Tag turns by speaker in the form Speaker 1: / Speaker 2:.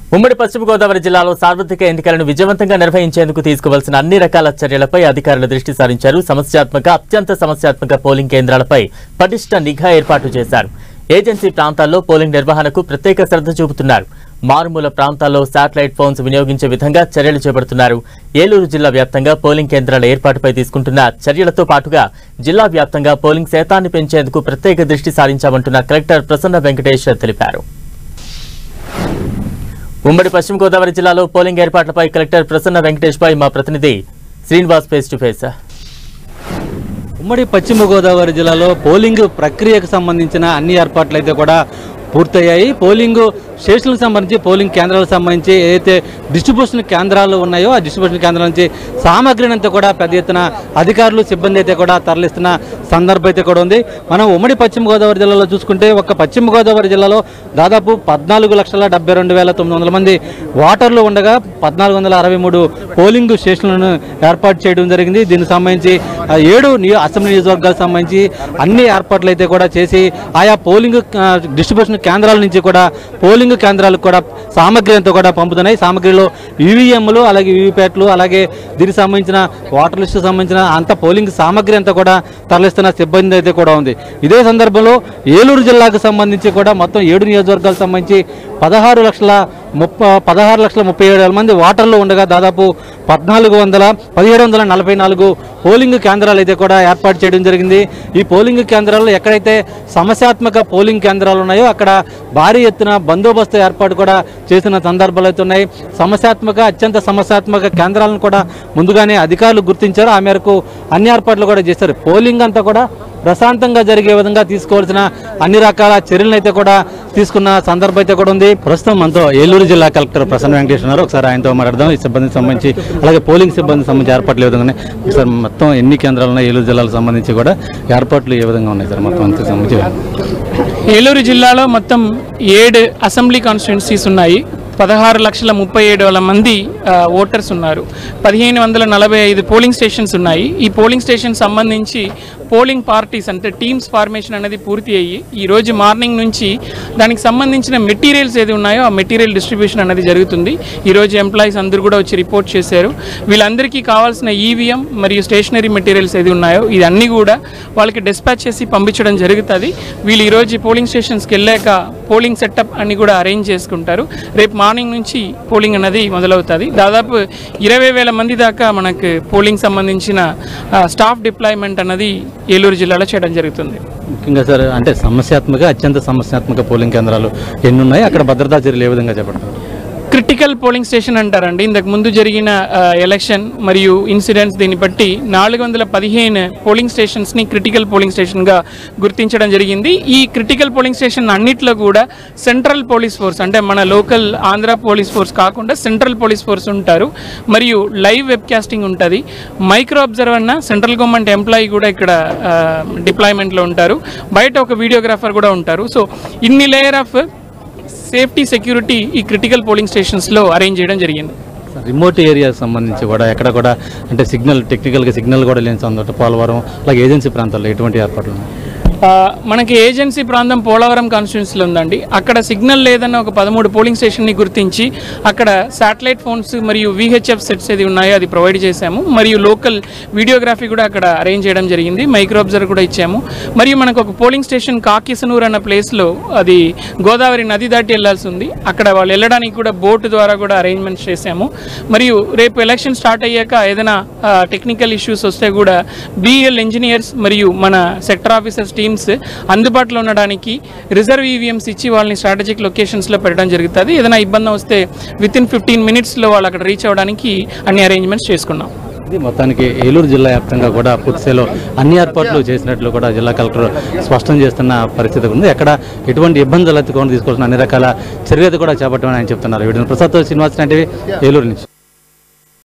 Speaker 1: ఉమ్మడి పశ్చిమ గోదావరి జిల్లాలో సార్వత్రిక ఎన్నికలను విజయవంతంగా నిర్వహించేందుకు తీసుకోవాల్సిన అన్ని రకాల చర్యలపై అధికారులు దృష్టి సారించారు సమస్యాత్మక అత్యంత సమస్యాత్మక పోలింగ్ కేంద్రాలపై పటిష్ట నిఘా ఏర్పాటు చేశారు ఏజెన్సీ ప్రాంతాల్లో పోలింగ్ నిర్వహణకు ప్రత్యేక శ్రద్ధ చూపుతున్నారు మారుమూల ప్రాంతాల్లో శాటిలైట్ ఫోన్స్ వినియోగించే విధంగా చర్యలు చేపడుతున్నారు ఏలూరు జిల్లా వ్యాప్తంగా పోలింగ్ కేంద్రాల ఏర్పాటుపై తీసుకుంటున్న చర్యలతో పాటుగా జిల్లా వ్యాప్తంగా పోలింగ్ శాతాన్ని పెంచేందుకు ప్రత్యేక దృష్టి సారించామంటున్న కలెక్టర్ ప్రసన్న వెంకటేష్ తెలిపారు ఉమ్మడి పశ్చిమ గోదావరి జిల్లాలో పోలింగ్ ఏర్పాట్లపై కలెక్టర్ ప్రసన్న వెంకటేష్ పై మా ప్రతినిధి శ్రీనివాస్ ఫేస్ టు ఫేస్
Speaker 2: ఉమ్మడి పశ్చిమ గోదావరి జిల్లాలో పోలింగ్ ప్రక్రియకు సంబంధించిన అన్ని ఏర్పాట్లు అయితే కూడా పూర్తయ్యాయి పోలింగ్ స్టేషన్లకు సంబంధించి పోలింగ్ కేంద్రాలకు సంబంధించి ఏదైతే డిస్ట్రిబ్యూషన్ కేంద్రాలు ఉన్నాయో ఆ డిస్ట్రిబ్యూషన్ కేంద్రాల నుంచి సామాగ్రిని అంతా కూడా పెద్ద ఎత్తున అధికారులు సిబ్బంది అయితే కూడా తరలిస్తున్న సందర్భం అయితే కూడా ఉంది మనం ఉమ్మడి పశ్చిమ గోదావరి జిల్లాలో చూసుకుంటే ఒక పశ్చిమ గోదావరి జిల్లాలో దాదాపు పద్నాలుగు లక్షల డెబ్బై రెండు వేల తొమ్మిది వందల మంది ఓటర్లు ఉండగా పద్నాలుగు వందల అరవై మూడు పోలింగ్ స్టేషన్లను ఏర్పాటు చేయడం జరిగింది దీనికి సంబంధించి ఆ, ఏడు నియో అసెంబ్లీ నియోజకవర్గాలకు సంబంధించి అన్ని ఏర్పాట్లు అయితే కూడా చేసి ఆయా పోలింగ్ ఆ, డిస్ట్రిబ్యూషన్ కేంద్రాల నుంచి కూడా పోలింగ్ కేంద్రాలకు కూడా సామగ్రి అంతా కూడా పంపుతున్నాయి సామగ్రిలో ఈవీఎంలు అలాగే వీవీప్యాట్లు అలాగే దీనికి సంబంధించిన ఓటర్ లిస్టు సంబంధించిన అంత పోలింగ్ సామగ్రి అంతా కూడా తరలిస్తున్న సిబ్బంది అయితే కూడా ఉంది ఇదే సందర్భంలో ఏలూరు జిల్లాకు సంబంధించి కూడా మొత్తం ఏడు నియోజకవర్గాలకు సంబంధించి పదహారు లక్షల ముప్ప పదహారు లక్షల ముప్పై ఏడు వేల మంది ఓటర్లు ఉండగా దాదాపు పద్నాలుగు వందల పదిహేడు వందల నలభై నాలుగు పోలింగ్ కేంద్రాలు అయితే కూడా ఏర్పాటు చేయడం జరిగింది ఈ పోలింగ్ కేంద్రాల్లో ఎక్కడైతే సమస్యాత్మక పోలింగ్ కేంద్రాలు ఉన్నాయో అక్కడ భారీ ఎత్తున బందోబస్తు ఏర్పాటు కూడా చేసిన సందర్భాలు అయితే ఉన్నాయి సమస్యాత్మక అత్యంత సమస్యాత్మక కేంద్రాలను కూడా ముందుగానే అధికారులు గుర్తించారు ఆ మేరకు అన్ని ఏర్పాట్లు కూడా చేశారు పోలింగ్ అంతా కూడా ప్రశాంతంగా జరిగే విధంగా తీసుకోవాల్సిన అన్ని రకాల చర్యలను అయితే కూడా తీసుకున్న సందర్భం అయితే కూడా ఉంది ప్రస్తుతం మనతో ఏలూరు జిల్లా కలెక్టర్ ప్రసన్న వెంకటేష్ ఉన్నారు ఒకసారి ఆయనతో మాట్లాడదాం ఈ సిబ్బందికి సంబంధించి అలాగే పోలింగ్ సిబ్బందికి సంబంధించి ఏర్పాట్లు ఏ విధంగా ఉన్నాయి సార్ మొత్తం ఎన్ని కేంద్రాలు ఉన్నాయి ఏలూరు జిల్లాకు సంబంధించి కూడా ఏర్పాట్లు ఏ విధంగా ఉన్నాయి సార్ మొత్తం అంతకు సంబంధించి
Speaker 3: ఏలూరు జిల్లాలో మొత్తం ఏడు అసెంబ్లీ కాన్స్టిట్యున్సీస్ ఉన్నాయి పదహారు లక్షల ముప్పై ఏడు వేల మంది ఆ, ఓటర్స్ ఉన్నారు పదిహేను వందల నలభై ఐదు పోలింగ్ స్టేషన్స్ ఉన్నాయి ఈ పోలింగ్ స్టేషన్ సంబంధించి పోలింగ్ పార్టీస్ అంటే టీమ్స్ ఫార్మేషన్ అనేది పూర్తి అయ్యి ఈ రోజు మార్నింగ్ నుంచి దానికి సంబంధించిన మెటీరియల్స్ ఏది ఉన్నాయో ఆ మెటీరియల్ డిస్ట్రిబ్యూషన్ అనేది జరుగుతుంది ఈ రోజు ఎంప్లాయీస్ అందరూ కూడా వచ్చి రిపోర్ట్ చేశారు వీళ్ళందరికీ కావాల్సిన ఈవీఎం మరియు స్టేషనరీ మెటీరియల్స్ ఏది ఉన్నాయో ఇదన్నీ కూడా వాళ్ళకి డిస్పాచ్ చేసి పంపించడం జరుగుతుంది వీళ్ళు ఈరోజు పోలింగ్ స్టేషన్స్కి వెళ్ళాక పోలింగ్ సెటప్ అన్ని కూడా అరేంజ్ చేసుకుంటారు రేపు మార్నింగ్ నుంచి పోలింగ్ అనేది మొదలవుతుంది దాదాపు ఇరవై వేల మంది దాకా మనకు పోలింగ్ సంబంధించిన ఆ, స్టాఫ్ డిప్లాయ్మెంట్ అన్నది ఏలూరు జిల్లాలో చేయడం జరుగుతుంది
Speaker 2: ముఖ్యంగా సార్ అంటే సమస్యాత్మక అత్యంత సమస్యాత్మక పోలింగ్ కేంద్రాలు ఎన్ని ఉన్నాయి అక్కడ భద్రతా చర్యలు ఏ విధంగా చేపడతారు
Speaker 3: క్రిటికల్ పోలింగ్ స్టేషన్ అంటారండి ఇంతకు ముందు జరిగిన ఆ, ఎలక్షన్ మరియు ఇన్సిడెంట్స్ దీన్ని బట్టి నాలుగు వందల పదిహేను పోలింగ్ స్టేషన్స్ని క్రిటికల్ పోలింగ్ స్టేషన్గా గుర్తించడం జరిగింది ఈ క్రిటికల్ పోలింగ్ స్టేషన్ అన్నిట్లో కూడా సెంట్రల్ పోలీస్ ఫోర్స్ అంటే మన లోకల్ ఆంధ్ర పోలీస్ ఫోర్స్ కాకుండా సెంట్రల్ పోలీస్ ఫోర్స్ ఉంటారు మరియు లైవ్ వెబ్ కాస్టింగ్ ఉంటుంది మైక్రో అబ్జర్వర్ అన్న సెంట్రల్ గవర్నమెంట్ ఎంప్లాయీ కూడా ఇక్కడ డిప్లాయ్మెంట్లో ఉంటారు బయట ఒక వీడియోగ్రాఫర్ కూడా ఉంటారు సో ఇన్ని లేయర్ ఆఫ్ సేఫ్టీ సెక్యూరిటీ ఈ క్రిటికల్ పోలింగ్ స్టేషన్స్లో అరేంజ్ చేయడం జరిగింది
Speaker 2: రిమోట్ ఏరియాకి సంబంధించి కూడా ఎక్కడ కూడా అంటే సిగ్నల్ టెక్నికల్గా సిగ్నల్ కూడా లేని సందర్భం పోలవరం అలాగే ఏజెన్సీ ప్రాంతాల్లో ఎటువంటి ఏర్పాట్లు ఉన్నాయి
Speaker 3: ఆ, మనకి ఏజెన్సీ ప్రాంతం పోలవరం కాన్స్టిట్యున్సీలో ఉందండి అక్కడ సిగ్నల్ లేదన్న ఒక పదమూడు పోలింగ్ స్టేషన్ని గుర్తించి అక్కడ శాటిలైట్ ఫోన్స్ మరియు విహెచ్ఎఫ్ సెట్స్ ఏది ఉన్నాయో అది ప్రొవైడ్ చేశాము మరియు లోకల్ వీడియోగ్రఫీ కూడా అక్కడ అరేంజ్ చేయడం జరిగింది మైక్రో అబ్జర్వర్ కూడా ఇచ్చాము మరియు మనకు ఒక పోలింగ్ స్టేషన్ కాకిసనూర్ అన్న ప్లేస్లో అది గోదావరి నది దాటి వెళ్ళాల్సి ఉంది అక్కడ వాళ్ళు వెళ్ళడానికి కూడా బోటు ద్వారా కూడా అరేంజ్మెంట్స్ చేశాము మరియు రేపు ఎలక్షన్ స్టార్ట్ అయ్యాక ఏదైనా టెక్నికల్ ఇష్యూస్ వస్తే కూడా బీఎల్ ఇంజనీర్స్ మరియు మన సెక్టర్ ఆఫీసర్స్ టీమ్స్ అందుబాటులో ఉండడానికి రిజర్వ్ ఈవీఎంస్ ఇచ్చి వాళ్ళని స్ట్రాటజిక్ లొకేషన్స్లో పెట్టడం జరుగుతుంది ఏదైనా ఇబ్బంది వస్తే విత్ ఇన్ ఫిఫ్టీన్ మినిట్స్లో వాళ్ళు అక్కడ రీచ్ అవ్వడానికి అన్ని అరేంజ్మెంట్స్ చేసుకున్నాం
Speaker 2: ఇది మొత్తానికి ఏలూరు జిల్లా వ్యాప్తంగా కూడా పూర్తిస్థాయిలో అన్ని ఏర్పాట్లు చేసినట్లు కూడా జిల్లా కలెక్టర్ స్పష్టం చేస్తున్న పరిస్థితి ఉంది ఎక్కడ ఎటువంటి ఇబ్బందులు ఎత్తుకొని తీసుకోవాల్సిన అన్ని రకాల చర్యలు కూడా చేపట్టమని ఆయన చెప్తున్నారు వీడియో ప్రసాద్ శ్రీనివాస్ లాంటివి ఏలూరు నుంచి